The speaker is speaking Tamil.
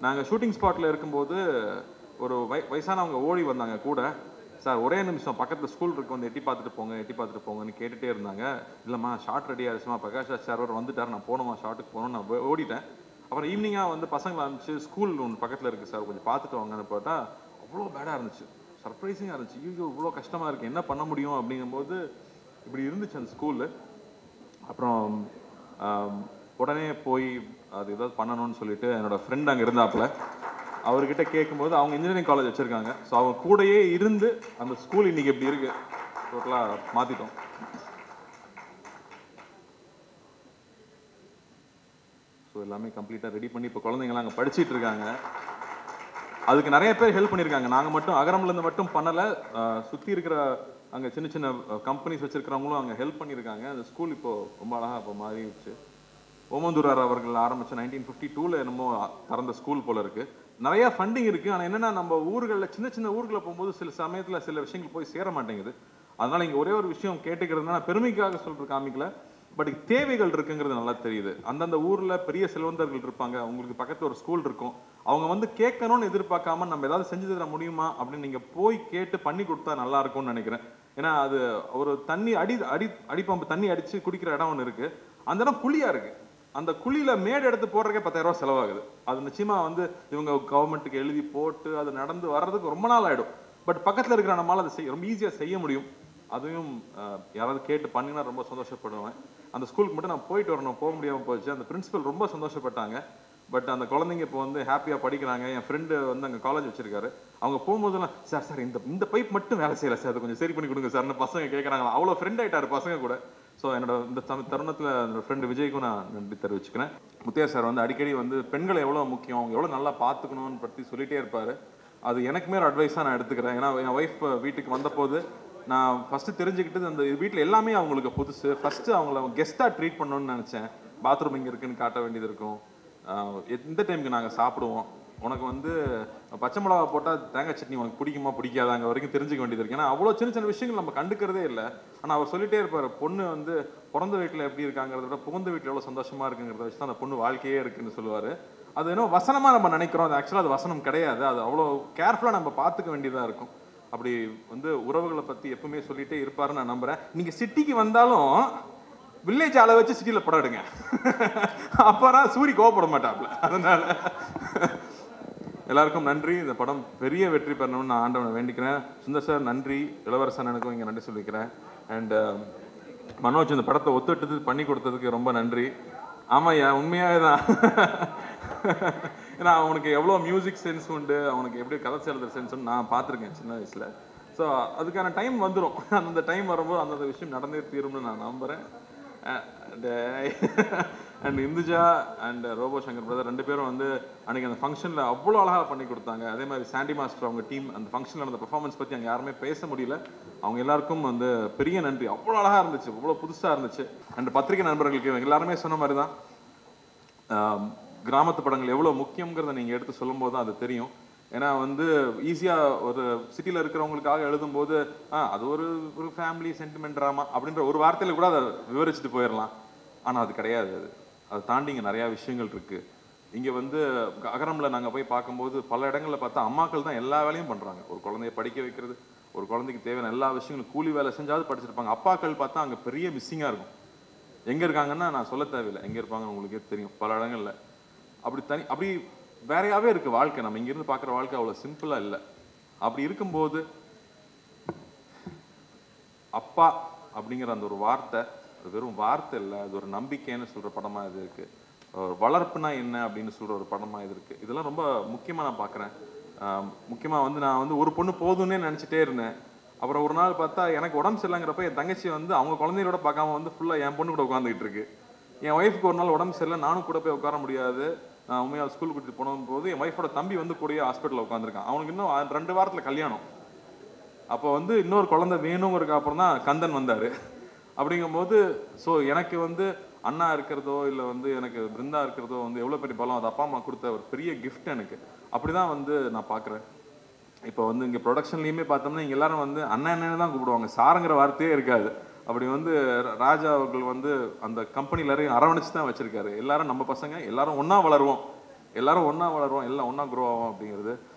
நாங்கள் ஷூட்டிங் ஸ்பாட்டில் இருக்கும்போது ஒரு வய வயசானவங்க ஓடி வந்தாங்க கூட சார் ஒரே நிமிஷம் பக்கத்தில் ஸ்கூல் இருக்கு வந்து எட்டி பார்த்துட்டு போங்க எட்டி பார்த்துட்டு போங்கன்னு கேட்டுட்டே இருந்தாங்க இல்லைம்மா ஷார்ட் ரெடி ஆயிடுச்சுமா பிரகாஷ் ராஜ் சார் அவர் வந்துட்டார் நான் போகணுமா ஷார்ட்டுக்கு போகணும் நான் ஓ- ஓடிட்டேன் அப்புறம் ஈவினிங்காக வந்து பசங்களை அனுப்பிச்சு ஸ்கூல் ஒன்று பக்கத்தில் இருக்குது சார் கொஞ்சம் பார்த்துட்டு வாங்கன்னு போட்டால் அவ்வளோ பேடாக இருந்துச்சு சர்ப்ரைசிங்காக இருந்துச்சு ஐயோ இவ்வளோ கஷ்டமாக இருக்குது என்ன பண்ண முடியும் அப்படிங்கும்போது இப்படி இருந்துச்சு அந்த ஸ்கூலு அப்புறம் ஆம், உடனே போய் அது ஏதாவது பண்ணணும்னு சொல்லிட்டு என்னோட ஃப்ரெண்ட் அங்கே இருந்தாப்புல அவர்கிட்ட கேட்கும்போது அவங்க இன்ஜினியரிங் காலேஜ் வச்சுருக்காங்க ஸோ அவங்க கூடயே இருந்து அந்த ஸ்கூல் இன்னைக்கு எப்படி இருக்கு டோட்டலாக மாற்றிட்டோம் ஸோ எல்லாமே கம்ப்ளீட்டாக ரெடி பண்ணி இப்போ குழந்தைங்களாம் அங்கே படிச்சிட்டு இருக்காங்க அதுக்கு நிறைய பேர் ஹெல்ப் பண்ணியிருக்காங்க நாங்கள் மட்டும் அகரம்ல இருந்து மட்டும் பண்ணலை சுற்றி இருக்கிற அங்கே சின்ன சின்ன கம்பெனிஸ் வச்சிருக்கிறவங்களும் அங்கே ஹெல்ப் பண்ணியிருக்காங்க அந்த ஸ்கூல் இப்போ ரொம்ப அழகாக இப்போ மாறிடுச்சு ஓமந்தூரார் அவர்கள் ஆரம்பிச்ச நைன்டீன் ஃபிஃப்டி டூவில் என்னமோ திறந்த ஸ்கூல் போல இருக்கு நிறைய ஃபண்டிங் இருக்கு ஆனால் என்னன்னா நம்ம ஊர்களில் சின்ன சின்ன ஊர்களில் போகும்போது சில சமயத்தில் சில விஷயங்கள் போய் சேர மாட்டேங்குது அதனால இங்கே ஒரே ஒரு விஷயம் கேட்டுக்கிறதுனா நான் பெருமைக்காக சொல்ற காமிக்கல பட் தேவைகள் இருக்குங்கிறது நல்லா தெரியுது அந்தந்த ஊர்ல பெரிய செல்வந்தர்கள் இருப்பாங்க உங்களுக்கு பக்கத்துல ஒரு ஸ்கூல் இருக்கும் அவங்க வந்து கேட்கணும்னு எதிர்பார்க்காம நம்ம ஏதாவது செஞ்சு தர முடியுமா அப்படின்னு நீங்க போய் கேட்டு பண்ணி கொடுத்தா நல்லா இருக்கும்னு நினைக்கிறேன் ஏன்னா அது ஒரு தண்ணி அடி அடி அடிப்பம்பு தண்ணி அடிச்சு குடிக்கிற இடம் ஒன்று இருக்கு அந்த இடம் குழியா இருக்கு அந்த குழியில மேடு எடுத்து போடுறதுக்கே பத்தாயிரம் ரூபாய் செலவாகுது அது நிச்சயமா வந்து இவங்க கவர்மெண்ட்டுக்கு எழுதி போட்டு அது நடந்து வர்றதுக்கு ரொம்ப நாள் ஆயிடும் பட் பக்கத்துல இருக்கிற நம்மளால அதை செய்ய ரொம்ப ஈஸியா செய்ய முடியும் அதையும் அஹ், யாராவது கேட்டு பண்ணினா ரொம்ப சந்தோஷப்படுவேன் அந்த ஸ்கூலுக்கு மட்டும் நான் போயிட்டு வரணும் போக முடியாம போச்சு அந்த பிரின்சிபல் ரொம்ப சந்தோஷப்பட்டாங்க பட் அந்த குழந்தைங்க இப்போ வந்து ஹாப்பியா படிக்கிறாங்க என் ஃப்ரெண்டு வந்து அங்க காலேஜ் வச்சிருக்காரு அவங்க போகும்போதெல்லாம் சார் சார் இந்த இந்த பைப் மட்டும் வேலை செய்யல சார் அதை கொஞ்சம் சரி பண்ணி கொடுங்க சார்னு பசங்க கேட்கறாங்களா அவ்வளோ ஃப்ரெண்ட் ஆயிட்டாரு பசங்க கூட ஸோ என்னோட இந்த தரு- தருணத்துல என்னோட ஃப்ரெண்டு விஜய்க்கும் நான் நன்றி தெரிவிச்சுக்கிறேன் முத்தையா சார் வந்து அடிக்கடி வந்து பெண்களை எவ்வளோ முக்கியம் அவங்க எவ்வளோ நல்லா பார்த்துக்கணும்னு பற்றி சொல்லிட்டே இருப்பாரு அது எனக்குமே ஒரு அட்வைஸாக நான் எடுத்துக்கிறேன் ஏன்னா என் ஒய்ஃப் வீட்டுக்கு வந்தபோது நான் ஃபர்ஸ்ட் தெரிஞ்சுக்கிட்டது அந்த வீட்டில் எல்லாமே அவங்களுக்கு புதுசு ஃபர்ஸ்ட் அவங்கள கெஸ்ட்டாக ட்ரீட் பண்ணணும்னு நினச்சேன் பாத்ரூம் இங்கே இருக்குன்னு காட்ட வேண்டியது இருக்கும் ஆஹ் எந்த டைமுக்கு நாங்கள் சாப்பிடுவோம் உனக்கு வந்து பச்சை மிளகா போட்டால் தேங்காய் சட்னி உனக்கு பிடிக்குமா பிடிக்காதாங்க வரைக்கும் தெரிஞ்சுக்க வேண்டியது இருக்கு ஏன்னா அவ்வளோ சின்ன சின்ன விஷயங்கள் நம்ம கண்டுக்கிறதே இல்லை ஆனால் அவர் சொல்லிட்டே இருப்பார் பொண்ணு வந்து பிறந்த வீட்டில் எப்படி இருக்காங்கிறத விட புகுந்த வீட்டில் எவ்வளோ சந்தோஷமா இருக்குங்கிறத வச்சு தான் அந்த பொண்ணு வாழ்க்கையே இருக்குன்னு சொல்லுவார் அது என்ன வசனமா நம்ம நினைக்கிறோம் அது ஆக்சுவலாக அது வசனம் கிடையாது அது அவ்வளோ கேர்ஃபுல்லாக நம்ம பார்த்துக்க வேண்டியதாக இருக்கும் அப்படி வந்து உறவுகளை பற்றி எப்பவுமே சொல்லிட்டே இருப்பாருன்னு நான் நம்புறேன் நீங்க சிட்டிக்கு வந்தாலும் வில்லேஜ் ஆளை வச்சு சிட்டில படம் எடுங்க அப்பதான் சூரி கோவப்பட மாட்டாப்ல அதனால எல்லாருக்கும் நன்றி இந்த படம் பெரிய வெற்றி பெறணும்னு நான் ஆண்டவனை வேண்டிக்கிறேன் சுந்தர் சார் நன்றி இளவரசன் எனக்கும் இங்க நன்றி சொல்லிக்கிறேன் அண்ட் மனோஜ் இந்த படத்தை ஒத்துட்டு பண்ணி கொடுத்ததுக்கு ரொம்ப நன்றி ஆமாய்யா உண்மையாவே தான் ஏன்னா அவனுக்கு எவ்வளோ மியூசிக் சென்ஸ் உண்டு அவனுக்கு எப்படி கதை எழுதுற சென்ஸ் நான் பார்த்துருக்கேன் சின்ன வயசுல ஸோ அதுக்கான டைம் வந்துடும் அந்த டைம் வரும்போது அந்தந்த விஷயம் நடந்தே தீரும்னு நான் நம்புறேன் and Induja and Robo Shankar brother ரெண்டு பேரும் வந்து அன்னைக்கு அந்த ஃபங்க்ஷனில் அவ்வளோ அழகாக பண்ணி கொடுத்தாங்க அதே மாதிரி சாண்டி மாஸ்டர் அவங்க டீம் அந்த ஃபங்க்ஷனில் நடந்த பெர்ஃபார்மன்ஸ் பற்றி அங்கே யாருமே பேச முடியல அவங்க எல்லாருக்கும் வந்து பெரிய நன்றி அவ்வளோ அழகாக இருந்துச்சு அவ்வளோ புதுசாக இருந்துச்சு அண்ட் பத்திரிகை நண்பர்களுக்கு இவங்க எல்லாருமே சொன்ன மாதிரி தான் ஆம், கிராமத்து படங்கள் எவ்வளோ முக்கியங்கிறத நீங்கள் எடுத்து சொல்லும்போது தான் அது தெரியும் ஏன்னா வந்து ஈஸியாக ஒரு சிட்டியில் இருக்கிறவங்களுக்காக எழுதும்போது ஆ அது ஒரு ஒரு ஃபேமிலி சென்டிமெண்ட் ட்ராமா அப்படின்ற ஒரு வார்த்தையில கூட அதை விவரிச்சுட்டு போயிடலாம் ஆனால் அது கிடையாது அது அதை தாண்டி இங்கே நிறையா விஷயங்கள் இருக்கு இங்கே வந்து அகரம்ல நாங்கள் போய் பார்க்கும்போது பல இடங்களில் பார்த்தா அம்மாக்கள் தான் எல்லா வேலையும் பண்ணுறாங்க ஒரு குழந்தைய படிக்க வைக்கிறது ஒரு குழந்தைக்கு தேவையான எல்லா விஷயங்களும் கூலி வேலை செஞ்சாவது படிச்சிருப்பாங்க அப்பாக்கள் பார்த்தா அங்கே பெரிய மிஸ்ஸிங்காக இருக்கும் எங்க இருக்காங்கன்னா நான் சொல்ல தேவையில்லை எங்க இருப்பாங்கன்னு உங்களுக்கே தெரியும் பல இடங்கள்ல அப்படி தனி அப்படி வேறையாவே இருக்கு வாழ்க்கை நம்ம இங்க இருந்து பாக்குற வாழ்க்கை அவ்வளவு சிம்பிளா இல்ல அப்படி இருக்கும்போது அப்பா அப்படிங்கிற அந்த ஒரு வார்த்தை அது வெறும் வார்த்தை இல்லை அது ஒரு நம்பிக்கைன்னு சொல்ற படமா இது இருக்கு ஒரு வளர்ப்புனா என்ன அப்படின்னு சொல்ற ஒரு படமா இது இருக்கு இதெல்லாம் ரொம்ப முக்கியமா நான் பாக்குறேன் ஆஹ் முக்கியமா வந்து நான் வந்து ஒரு பொண்ணு போதும்னே நினைச்சிட்டே இருந்தேன் அப்புறம் ஒரு நாள் பார்த்தா எனக்கு உடம்பு சரியில்லைங்கிறப்ப என் தங்கச்சி வந்து அவங்க குழந்தைகளோட பார்க்காம வந்து ஃபுல்லா என் பொண்ணு கூட உட்காந்துக்கிட்டு இருக்கு என் ஒய்ஃப்க்கு ஒரு நாள் உடம்பு சரியில்லை நானும் கூட போய் உட்கார முடியாது நான் உண்மையாக ஸ்கூல் கூட்டிட்டு போன போது என் ஒய்ஃபோட தம்பி வந்து கூடயே ஹாஸ்பிட்டலில் உட்காந்துருக்கான் அவனுக்கு இன்னும் ஆ- ரெண்டு வாரத்துல கல்யாணம் அப்போ வந்து இன்னொரு குழந்தை வேணுங்கிறதுக்கு அப்புறம் தான் கந்தன் வந்தாரு அப்படிங்கும்போது ஸோ எனக்கு வந்து அண்ணா இருக்கிறதோ இல்லை வந்து எனக்கு பிருந்தா இருக்கிறதோ வந்து எவ்வளோ பெரிய பலம் அது அப்பா அம்மா கொடுத்த ஒரு பெரிய gift எனக்கு அப்படிதான் வந்து நான் பார்க்குறேன் இப்போ வந்து இங்கே ப்ரொடக்ஷன்லையுமே பார்த்தோம்னா இங்கே எல்லாரும் வந்து அண்ணன் அண்ணன் தான் கூப்பிடுவாங்க சாருங்கிற வார்த்தையே இருக்காது அப்படி வந்து ர- ராஜா அவர்கள் வந்து அந்த கம்பெனில எல்லாரையும் அரவணைச்சு தான் வச்சிருக்காரு எல்லாரும் நம்ம பசங்க எல்லாரும் ஒண்ணா வளருவோம் எல்லாரும் ஒண்ணா வளருவோம் எல்லாம் ஒண்ணா க்ரோ ஆகும் அப்படிங்கிறது